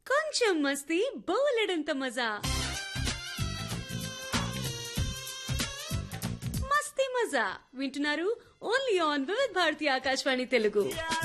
కొంచెం మస్తీ బోలెడంత మజా మస్తీ మజా వింటున్నారు ఓన్లీ ఆన్ వివిధ్ భారతి ఆకాశవాణి తెలుగు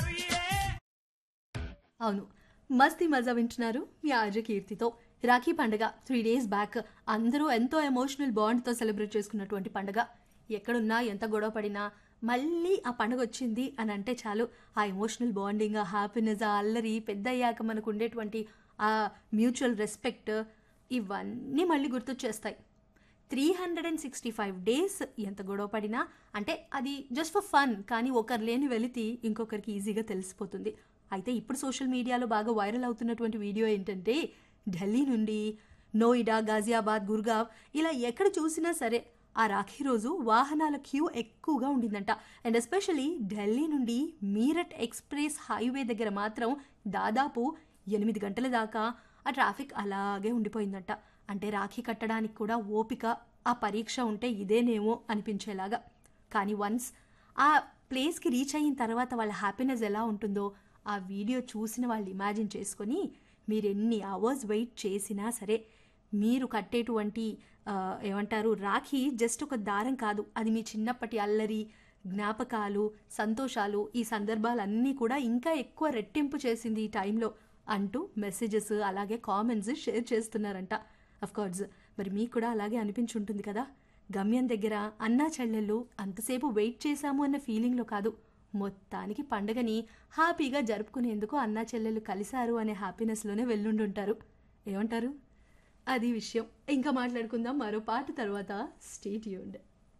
అవును మస్తీ మజా వింటున్నారు మీ ఆర్జ కీర్తితో రాఖీ పండగ త్రీ డేస్ బ్యాక్ అందరూ ఎంతో ఎమోషనల్ బాండ్తో సెలబ్రేట్ చేసుకున్నటువంటి పండగ ఎక్కడున్నా ఎంత గొడవ పడినా మళ్ళీ ఆ పండగ వచ్చింది అని అంటే చాలు ఆ ఎమోషనల్ బాండింగ్ ఆ హ్యాపీనెస్ ఆ అల్లరి పెద్ద అయ్యాక మనకు ఉండేటువంటి ఆ మ్యూచువల్ రెస్పెక్ట్ ఇవన్నీ మళ్ళీ గుర్తొచ్చేస్తాయి three hundred and sixty five days ఎంత గొడవ పడినా అంటే అది జస్ట్ ఫర్ ఫన్ కానీ ఒకరు లేని వెలితి ఇంకొకరికి ఈజీగా తెలిసిపోతుంది అయితే ఇప్పుడు సోషల్ మీడియాలో బాగా వైరల్ అవుతున్నటువంటి వీడియో ఏంటంటే ఢిల్లీ నుండి నోయిడా గాజియాబాద్ గుర్గావ్ ఇలా ఎక్కడ చూసినా సరే ఆ రాఖీ రోజు వాహనాల క్యూ ఎక్కువగా ఉండిందంట అండ్ ఎస్పెషలీ ఢిల్లీ నుండి మీరట్ ఎక్స్ప్రెస్ హైవే దగ్గర మాత్రం దాదాపు ఎనిమిది గంటల దాకా ఆ ట్రాఫిక్ అలాగే ఉండిపోయిందంట అంటే రాఖీ కట్టడానికి కూడా ఓపిక ఆ పరీక్ష ఉంటే ఇదేనేమో అనిపించేలాగా కానీ వన్స్ ఆ ప్లేస్కి రీచ్ అయిన తర్వాత వాళ్ళ హ్యాపీనెస్ ఎలా ఉంటుందో ఆ వీడియో చూసిన వాళ్ళు ఇమాజిన్ చేసుకొని మీరు ఎన్ని అవర్స్ వెయిట్ చేసినా సరే మీరు కట్టేటువంటి ఆ, ఏమంటారు రాఖీ జస్ట్ ఒక దారం కాదు అది మీ చిన్నప్పటి అల్లరి జ్ఞాపకాలు సంతోషాలు ఈ సందర్భాలన్నీ కూడా ఇంకా ఎక్కువ రెట్టింపు చేసింది ఈ టైంలో అంటూ మెసేజెస్ అలాగే కామెంట్స్ షేర్ చేస్తున్నారంట కోర్స్ మరి మీకు కూడా అలాగే అనిపించుంటుంది కదా గమ్యం దగ్గర అన్నా చెల్లెళ్ళు అంతసేపు వెయిట్ చేశాము అన్న ఫీలింగ్లో కాదు మొత్తానికి పండగని హ్యాపీగా జరుపుకునేందుకు అన్నా చెల్లెళ్ళు కలిశారు అనే హ్యాపీనెస్లోనే వెళ్ళుండుంటారు ఏమంటారు అది విషయం ఇంకా మాట్లాడుకుందాం మరో పాట తర్వాత స్టేట్ యూండ్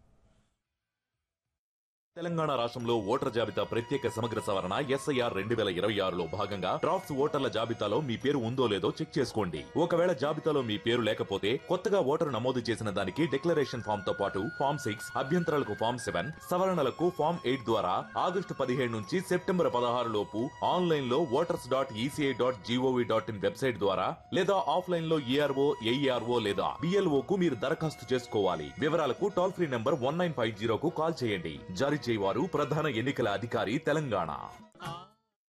తెలంగాణ రాష్ట్రంలో ఓటర్ జాబితా ప్రత్యేక సమగ్ర సవరణ ఎస్ఐఆర్ రెండు వేల ఇరవై ఆరులో భాగంగా డ్రాఫ్ట్స్ ఓటర్ల జాబితాలో మీ పేరు ఉందో లేదో చెక్ చేసుకోండి ఒకవేళ జాబితాలో మీ పేరు లేకపోతే కొత్తగా ఓటరు నమోదు చేసిన దానికి డిక్లరేషన్ ఫామ్ తో పాటు ఫామ్ సిక్స్ అభ్యంతరాలకు ఫామ్ సెవెన్ సవరణలకు ఫామ్ ఎయిట్ ద్వారా ఆగస్టు పదిహేడు నుంచి సెప్టెంబర్ పదహారు లోపు ఆన్లైన్ లో voters dot ECI dot GOV dot in website ద్వారా లేదా ఆఫ్లైన్ లో ఏఆర్ఓ ఏఈఆర్ఓ లేదా బిఎల్ఓ కు మీరు దరఖాస్తు చేసుకోవాలి వివరాలకు toll free number one nine five జీరోకు కాల్ చేయండి జారీ చేయవారు ప్రధాన ఎన్నికల అధికారి తెలంగాణ